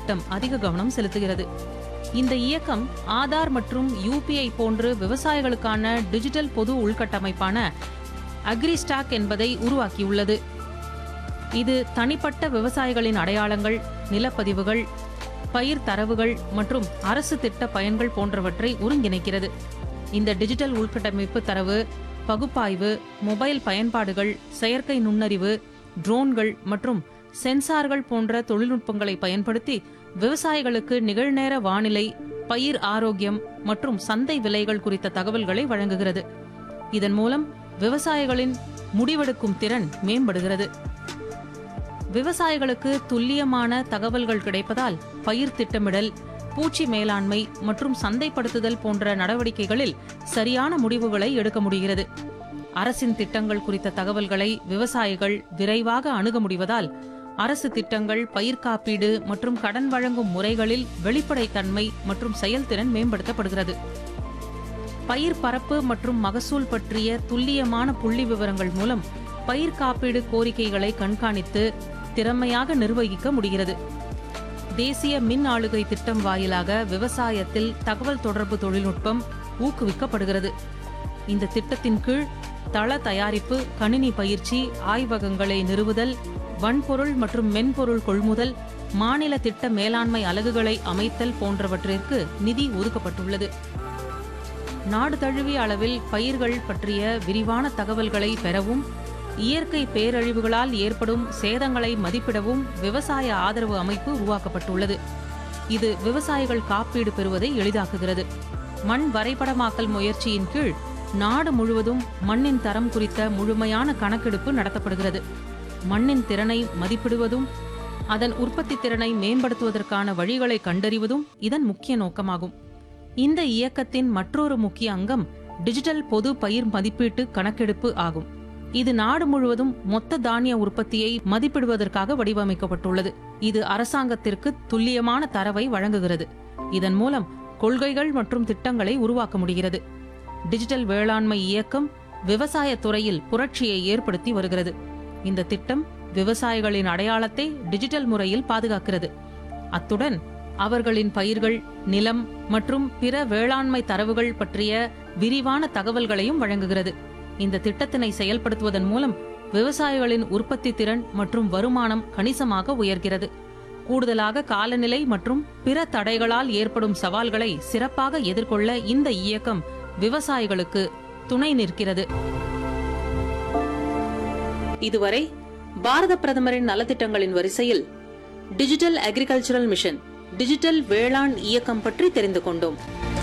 திட்டம் அதிக கவனம் செலுத்துகிறது இந்த இயக்கம் ஆதார் மற்றும் யூபிஐ போன்று விவசாயிகளுக்கான டிஜிட்டல் பொது உள்கட்டமைப்பான அக்ரிஸ்டாக் என்பதை உருவாக்கியுள்ளது இது தனிப்பட்ட விவசாயிகளின் அடையாளங்கள் நிலப்பதிவுகள் பயிர் தரவுகள் மற்றும் அரசு திட்ட பயன்கள் போன்றவற்றை ஒருங்கிணைக்கிறது இந்த டிஜிட்டல் உள்கட்டமைப்பு தரவு பகுப்பாய்வு மொபைல் பயன்பாடுகள் செயற்கை நுண்ணறிவு ட்ரோன்கள் மற்றும் சென்சார்கள் போன்ற தொழில்நுட்பங்களை பயன்படுத்தி விவசாயிகளுக்கு நிகழ்நேர வானிலை பயிர் ஆரோக்கியம் மற்றும் சந்தை விலைகள் குறித்த தகவல்களை வழங்குகிறது இதன் மூலம் விவசாயிகளின் முடிவெடுக்கும் திறன் மேம்படுகிறது விவசாயிகளுக்கு துல்லியமான தகவல்கள் கிடைப்பதால் பயிர் திட்டமிடல் பூச்சி மேலாண்மை மற்றும் சந்தைப்படுத்துதல் போன்ற நடவடிக்கைகளில் சரியான முடிவுகளை எடுக்க முடிகிறது அரசின் திட்டங்கள் குறித்த தகவல்களை விவசாயிகள் விரைவாக அணுக முடிவதால் அரசு திட்டங்கள் பயிர் காப்பீடு மற்றும் கடன் வழங்கும் முறைகளில் வெளிப்படைத்தன்மை மற்றும் செயல்திறன் மேம்படுத்தப்படுகிறது பயிர் பரப்பு மற்றும் மகசூல் பற்றிய துல்லியமான புள்ளி விவரங்கள் மூலம் பயிர் காப்பீடு கோரிக்கைகளை கண்காணித்து திறமையாக நிர்வகிக்க முடிகிறது தேசிய மின் ஆளுகை திட்டம் வாயிலாக விவசாயத்தில் தகவல் தொடர்பு தொழில்நுட்பம் ஊக்குவிக்கப்படுகிறது இந்த திட்டத்தின் கீழ் தள தயாரிப்பு கணினி பயிற்சி ஆய்வகங்களை நிறுவுதல் வன்பொருள் மற்றும் மென்பொருள் கொள்முதல் மாநில திட்ட மேலாண்மை அலகுகளை அமைத்தல் போன்றவற்றிற்கு நிதி ஒதுக்கப்பட்டுள்ளது நாடு தழுவிய அளவில் பயிர்கள் பற்றிய விரிவான தகவல்களை பெறவும் இயற்கை பேரழிவுகளால் ஏற்படும் சேதங்களை மதிப்பிடவும் விவசாய ஆதரவு அமைப்பு உருவாக்கப்பட்டுள்ளது இது விவசாயிகள் காப்பீடு பெறுவதை எளிதாக்குகிறது மண் வரைபடமாக்கல் முயற்சியின் கீழ் நாடு முழுவதும் மண்ணின் தரம் குறித்த முழுமையான கணக்கெடுப்பு நடத்தப்படுகிறது மண்ணின் திறனை மதிப்பிடுவதும் அதன் உற்பத்தி திறனை மேம்படுத்துவதற்கான வழிகளை கண்டறிவதும் இதன் முக்கிய நோக்கமாகும் இந்த இயக்கத்தின் மற்றொரு முக்கிய அங்கம் டிஜிட்டல் பொது பயிர் மதிப்பீட்டு கணக்கெடுப்பு ஆகும் இது நாடு முழுவதும் மொத்த தானிய உற்பத்தியை மதிப்பிடுவதற்காக வடிவமைக்கப்பட்டுள்ளது இது அரசாங்கத்திற்கு துல்லியமான தரவை வழங்குகிறது இதன் மூலம் கொள்கைகள் மற்றும் திட்டங்களை உருவாக்க முடிகிறது டிஜிட்டல் வேளாண்மை இயக்கம் விவசாய துறையில் புரட்சியை ஏற்படுத்தி வருகிறது இந்த திட்டம் விவசாயிகளின் அடையாளத்தை டிஜிட்டல் முறையில் பாதுகாக்கிறது அத்துடன் அவர்களின் பயிர்கள் நிலம் மற்றும் பிற வேளாண்மை தரவுகள் பற்றிய விரிவான தகவல்களையும் வழங்குகிறது இந்த திட்டத்தினை செயல்படுத்துவதன் மூலம் விவசாயிகளின் உற்பத்தி திறன் மற்றும் வருமானம் கணிசமாக உயர்கிறது கூடுதலாக காலநிலை மற்றும் பிற தடைகளால் ஏற்படும் சவால்களை சிறப்பாக எதிர்கொள்ள இந்த இயக்கம் விவசாயிகளுக்கு துணை நிற்கிறது இதுவரை பாரத பிரதமரின் நலத்திட்டங்களின் வரிசையில் டிஜிட்டல் அக்ரிகல்ச்சரல் மிஷன் டிஜிட்டல் வேளாண் இயக்கம் பற்றி தெரிந்து கொண்டோம்